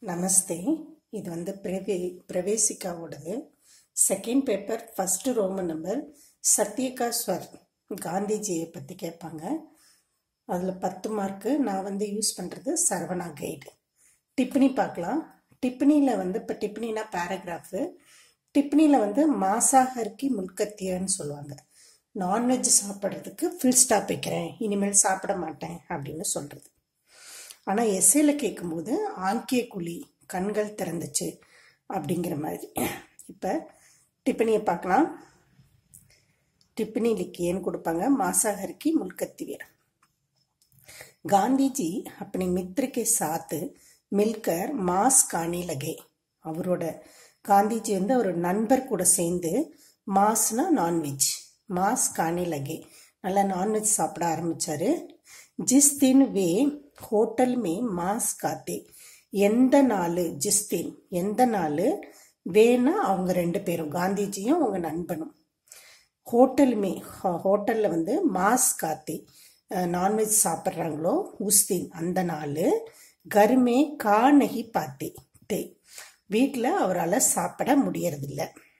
நமஸ்தே இது வந்து பிரவே பிரவேசிக்காவோடது second paper first Roman number சத்யகா ஸ்வர் காந்திஜியை பற்றி கேட்பாங்க அதில் பத்து மார்க்கு நான் வந்து யூஸ் பண்ணுறது சரவணா கைடு டிப்னி பார்க்கலாம் டிப்னியில் வந்து இப்போ டிப்னினா பேராகிராஃபு டிப்னியில் வந்து மாசாகர்கி முல்கத்தியன்னு சொல்லுவாங்க நான்வெஜ் சாப்பிட்றதுக்கு ஃபுல் ஸ்டாப் வைக்கிறேன் இனிமேல் சாப்பிட மாட்டேன் அப்படின்னு சொல்கிறது ஆனால் எஸ்ஏல கேட்கும்போது ஆங்கிய குழி கண்கள் திறந்துச்சு அப்படிங்கிற மாதிரி இப்போ டிப்பனியை பார்க்கலாம் टिप्पणी लिखी ಏನು கொடுப்பாங்க मांसाहार की मुलकत्तीवीर गांधी जी अपने मित्र के साथ मिलकर मांस खाने लगे அவரோட காந்திஜி வந்து ஒரு நண்பர் கூட சேர்ந்து மாஸ்னா நான்வெஜ் மாஸ் காணே லகே நல்லா நான்வெஜ் சாப்பிட ஆரம்பிச்சாரு ஜிஸ் தின் வே ஹோட்டல் மே மாஸ் காத்தே எந்த நாள் ஜிஸ் தின் எந்த நாள் வேனா அவங்க ரெண்டு பேரும் காந்திஜியும் அவங்க நண்பனும் ஹோட்டல் மே ஹோட்டலில் வந்து மாஸ் காத்தி நான்வெஜ் சாப்பிட்றாங்களோ உஸ்தீன் அந்த நாள் கருமே கா நகி பாத்தே தே வீட்டில் அவரால் சாப்பிட முடியறதில்ல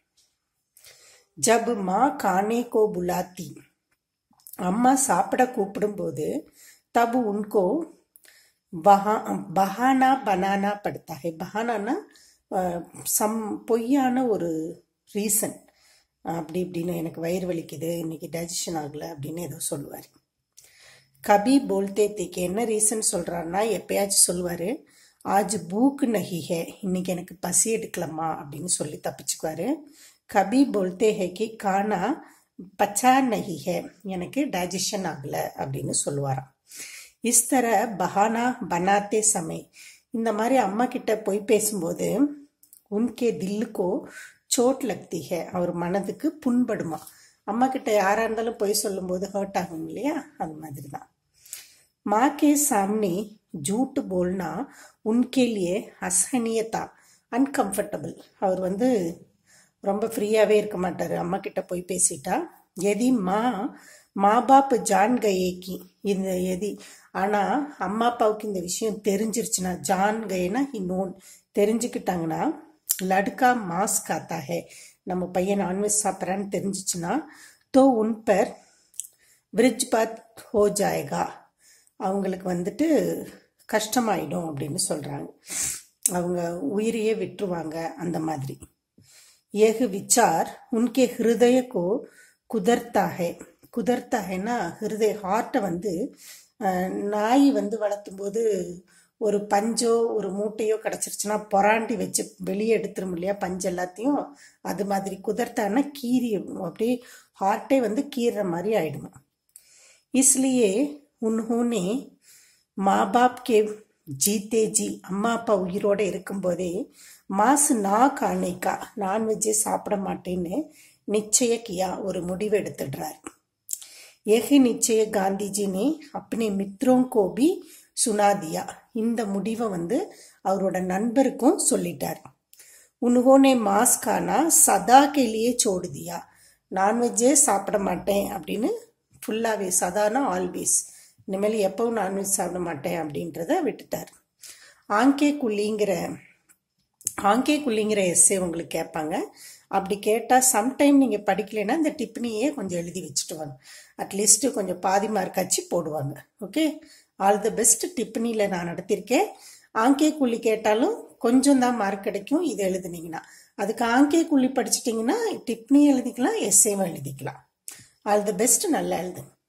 ஜப் மா கானே கோ புலாத்தி அம்மா சாப்பிட கூப்பிடும்போது தபு உன்கோ பஹா பஹானா பனானா படுத்தா ஹே பஹானானா சம் பொய்யான ஒரு ரீசன் அப்படி இப்படின்னு எனக்கு வயிறு வலிக்குது இன்னைக்கு டைஜஷன் ஆகலை அப்படின்னு ஏதோ சொல்லுவார் கபி போல்தே தேக்கு என்ன ரீசன் சொல்கிறாருன்னா எப்பயாச்சும் சொல்லுவார் ஆஜ் பூக்கு நகிஹே இன்னைக்கு எனக்கு பசி எடுக்கலம்மா அப்படின்னு சொல்லி தப்பிச்சுக்குவாரு கபி போல்தே ஹே கி கானா பச்சா நகிஹே எனக்கு டைஜஷன் ஆகலை அப்படின்னு சொல்லுவாராம் இஸ் தர பஹானா பனாத்தே சமை இந்த மாதிரி அம்மா கிட்ட போய் பேசும்போது உன்கே தில்லுக்கோ சோட் லக்தி ஹே அவர் மனதுக்கு புண்படுமா அம்மா கிட்ட யாரா இருந்தாலும் போய் சொல்லும்போது ஹர்ட் ஆகும் இல்லையா அது மாதிரி தான் माँ के सामने झूठ बोलना उनके लिए असहनीयता அன்கம்ஃபர்டபுள் அவர் வந்து ரொம்ப ஃப்ரீயாகவே இருக்க மாட்டார் அம்மா கிட்ட போய் பேசிட்டா எதி மா மா பாப் ஜான் கயேக்கி இந்த எதி ஆனால் அம்மா அப்பாவுக்கு இந்த விஷயம் தெரிஞ்சிருச்சுன்னா ஜான் கயனா ஹி நோன் தெரிஞ்சுக்கிட்டாங்கன்னா லடுக்கா மாஸ் காத்தா ஹே நம்ம பையன் நான்வெஜ் சாப்பிட்றான்னு தெரிஞ்சிச்சுன்னா தோ உன் பர் பிரிட்ஜ் பாத் ஹோ ஜாயகா அவங்களுக்கு வந்துட்டு கஷ்டமாயிடும் அப்படின்னு சொல்கிறாங்க அவங்க உயிரையே விட்டுருவாங்க அந்த மாதிரி ஏகு விச்சார் உன்கே ஹிருதயக்கோ குதர்த்தாகே குதர்த்தாகேன்னா ஹிருதய ஹார்ட்டை வந்து நாய் வந்து வளர்த்தும் போது ஒரு பஞ்சோ ஒரு மூட்டையோ கிடச்சிருச்சுன்னா பொறாண்டி வச்சு வெளியே எடுத்துரும் இல்லையா பஞ்சு எல்லாத்தையும் அது மாதிரி குதர்த்தான்னா கீறி அப்படியே ஹார்ட்டே வந்து கீறுற மாதிரி ஆயிடுமா इसलिए उन्होंने माँ बाप के जीते जी அம்மா அப்பா உயிரோட இருக்கும்போதே மாசு நா காணிக்கா நான்வெஜ்ஜே சாப்பிட மாட்டேன்னு நிச்சய கியா ஒரு முடிவு எடுத்துடுறார் ஏகி நிச்சய காந்திஜினே அப்பனே மித்ரோं को भी சுனா தியா இந்த முடிவை வந்து அவரோட நண்பருக்கும் சொல்லிட்டார் உன்ஹோனே மாஸ் கானா சதா கேலியே சோடு தியா நான்வெஜ்ஜே சாப்பிட மாட்டேன் அப்படின்னு ஃபுல்லாகவே சதானா ஆல்வேஸ் இனிமேல் எப்பவும் நான்வெஜ் சாப்பிட மாட்டேன் அப்படின்றத விட்டுட்டார் ஆங்கே குள்ளிங்கிற ஆங்கே குள்ளிங்கிற எஸ்ஸே உங்களுக்கு கேட்பாங்க அப்படி கேட்டால் சம்டைம் நீங்கள் படிக்கலைன்னா இந்த டிப்னியே கொஞ்சம் எழுதி வச்சுட்டு வாங்க அட்லீஸ்ட் கொஞ்சம் பாதி மார்க்காச்சு போடுவாங்க ஓகே ஆல் தி பெஸ்ட் டிப்னியில் நான் நடத்தியிருக்கேன் ஆங்கே குள்ளி கேட்டாலும் கொஞ்சம் தான் மார்க் கிடைக்கும் இது எழுதுனீங்கன்னா அதுக்கு ஆங்கே குள்ளி படிச்சிட்டிங்கன்னா டிப்னி எழுதிக்கலாம் எஸ்ஏவும் எழுதிக்கலாம் ஆல் தி பெஸ்ட் நல்லா எழுதுங்க